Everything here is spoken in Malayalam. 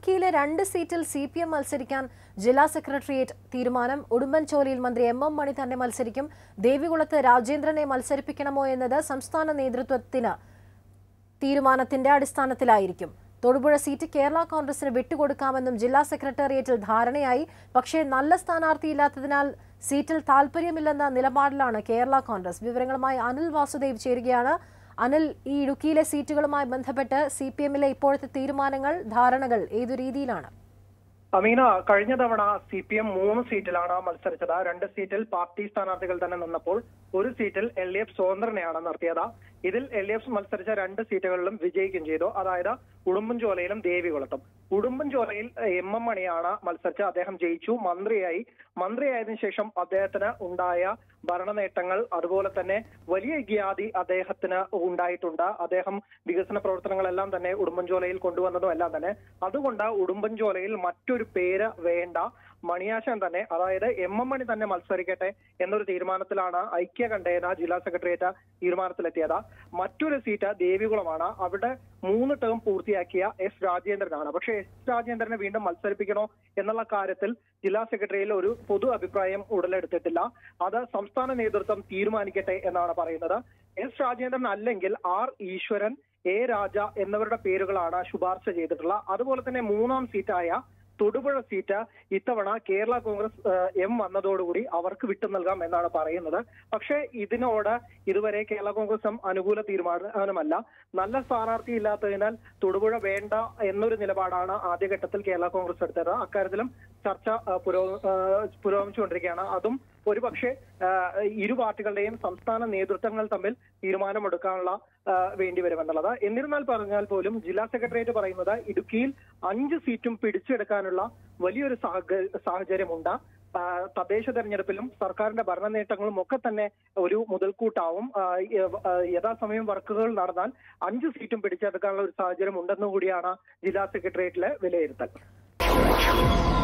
ഇടുക്കിയിലെ രണ്ട് സീറ്റിൽ സി പി എം മത്സരിക്കാൻ ജില്ലാ സെക്രട്ടേറിയറ്റ് തീരുമാനം ഉടുമ്പൻചോലയിൽ മന്ത്രി എം എം മണി തന്നെ മത്സരിക്കും ദേവികുളത്ത് രാജേന്ദ്രനെ മത്സരിപ്പിക്കണമോ എന്നത് സംസ്ഥാന നേതൃത്വത്തിന് തീരുമാനത്തിന്റെ അടിസ്ഥാനത്തിലായിരിക്കും തൊടുപുഴ സീറ്റ് കേരള കോൺഗ്രസിന് വിട്ടുകൊടുക്കാമെന്നും ജില്ലാ സെക്രട്ടേറിയറ്റിൽ ധാരണയായി പക്ഷേ നല്ല സ്ഥാനാർത്ഥിയില്ലാത്തതിനാൽ സീറ്റിൽ താൽപര്യമില്ലെന്ന നിലപാടിലാണ് കേരള കോൺഗ്രസ് വിവരങ്ങളുമായി അനിൽ വാസുദേവ് ചേരുകയാണ് അനിൽ ഈ ഇടുക്കിയിലെ സീറ്റുകളുമായി ബന്ധപ്പെട്ട് സി പി എമ്മിലെ ഇപ്പോഴത്തെ തീരുമാനങ്ങൾ ധാരണകൾ ഏതു രീതിയിലാണ് അമീന കഴിഞ്ഞ തവണ സി പി എം മൂന്ന് സീറ്റിലാണ് മത്സരിച്ചത് രണ്ട് സീറ്റിൽ പാർട്ടി സ്ഥാനാർത്ഥികൾ തന്നെ നിന്നപ്പോൾ ഒരു സീറ്റിൽ എൽ ഡി എഫ് സ്വതന്ത്രനെയാണ് നിർത്തിയത് ഇതിൽ എൽ ഡി എഫ് മത്സരിച്ച രണ്ട് സീറ്റുകളിലും വിജയിക്കുകയും ചെയ്തു അതായത് ഉടുമ്പൻചോലയിലും ദേവികുളത്തും ഉടുമ്പൻചോലയിൽ എം എം മണിയാണ് മത്സരിച്ച് അദ്ദേഹം ജയിച്ചു മന്ത്രിയായി മന്ത്രിയായതിനു ശേഷം അദ്ദേഹത്തിന് ഉണ്ടായ ഭരണ നേട്ടങ്ങൾ അതുപോലെ തന്നെ വലിയ ഖ്യാതി അദ്ദേഹത്തിന് ഉണ്ടായിട്ടുണ്ട് അദ്ദേഹം വികസന പ്രവർത്തനങ്ങളെല്ലാം തന്നെ ഉടുമ്പൻചോലയിൽ കൊണ്ടുവന്നതും എല്ലാം തന്നെ അതുകൊണ്ട് ഉടുമ്പൻചോലയിൽ മറ്റൊരു പേര് വേണ്ട മണിയാശൻ തന്നെ അതായത് എം എം മണി തന്നെ മത്സരിക്കട്ടെ എന്നൊരു തീരുമാനത്തിലാണ് ഐക്യകണ്ഠേന ജില്ലാ സെക്രട്ടേറിയറ്റ് തീരുമാനത്തിലെത്തിയത് മറ്റൊരു സീറ്റ് ദേവികുളമാണ് അവിടെ മൂന്ന് ടേം പൂർത്തിയാക്കിയ എസ് രാജേന്ദ്രനാണ് പക്ഷേ എസ് രാജേന്ദ്രനെ വീണ്ടും മത്സരിപ്പിക്കണോ എന്നുള്ള കാര്യത്തിൽ ജില്ലാ സെക്രട്ടറിയിൽ ഒരു പൊതു അഭിപ്രായം ഉടലെടുത്തിട്ടില്ല അത് സംസ്ഥാന നേതൃത്വം തീരുമാനിക്കട്ടെ എന്നാണ് പറയുന്നത് എസ് രാജേന്ദ്രൻ അല്ലെങ്കിൽ ആർ ഈശ്വരൻ എ രാജ എന്നിവരുടെ പേരുകളാണ് ശുപാർശ ചെയ്തിട്ടുള്ളത് അതുപോലെ തന്നെ മൂന്നാം സീറ്റായ തൊടുപുഴ സീറ്റ് ഇത്തവണ കേരള കോൺഗ്രസ് ഏഹ്, എം വന്നതോടുകൂടി അവർക്ക് വിട്ടു നൽകാം എന്നാണ് പറയുന്നത് പക്ഷേ ഇതിനോട് ഇതുവരെ കേരള കോൺഗ്രസ് എം അനുകൂല തീരുമാനമല്ല നല്ല സ്ഥാനാർത്ഥി ഇല്ലാത്തതിനാൽ തൊടുപുഴ വേണ്ട എന്നൊരു നിലപാടാണ് ആദ്യഘട്ടത്തിൽ കേരള കോൺഗ്രസ് എടുത്തത് അക്കാര്യത്തിലും ചർച്ച ഏഹ്, പുരോ ഏഹ്, പുരോഗമിച്ചുകൊണ്ടിരിക്കുകയാണ് അതും ഒരുപക്ഷെ ഏഹ്, ഇരു പാർട്ടികളുടെയും സംസ്ഥാന നേതൃത്വങ്ങൾ തമ്മിൽ തീരുമാനമെടുക്കാനുള്ള ഏഹ്, വേണ്ടി വരുമെന്നുള്ളത് എന്നിരുന്നാൽ പറഞ്ഞാൽ പോലും ജില്ലാ സെക്രട്ടേറിയറ്റ് പറയുന്നത് ഇടുക്കിയിൽ അഞ്ച് സീറ്റും പിടിച്ചെടുക്കാനുള്ള വലിയൊരു സാഹ- സാഹചര്യമുണ്ട് ആ, തദ്ദേശ തെരഞ്ഞെടുപ്പിലും സർക്കാരിന്റെ ഭരണ നേട്ടങ്ങളും ഒക്കെ തന്നെ ഒരു മുതൽക്കൂട്ടാവും ആ, യ- ആ, യഥാസമയം വർക്കുകൾ നടന്നാൽ അഞ്ച് സീറ്റും പിടിച്ചെടുക്കാനുള്ള ഒരു സാഹചര്യം ഉണ്ടെന്ന് കൂടിയാണ് ജില്ലാ സെക്രട്ടേറിയറ്റിലെ വിലയിരുത്തൽ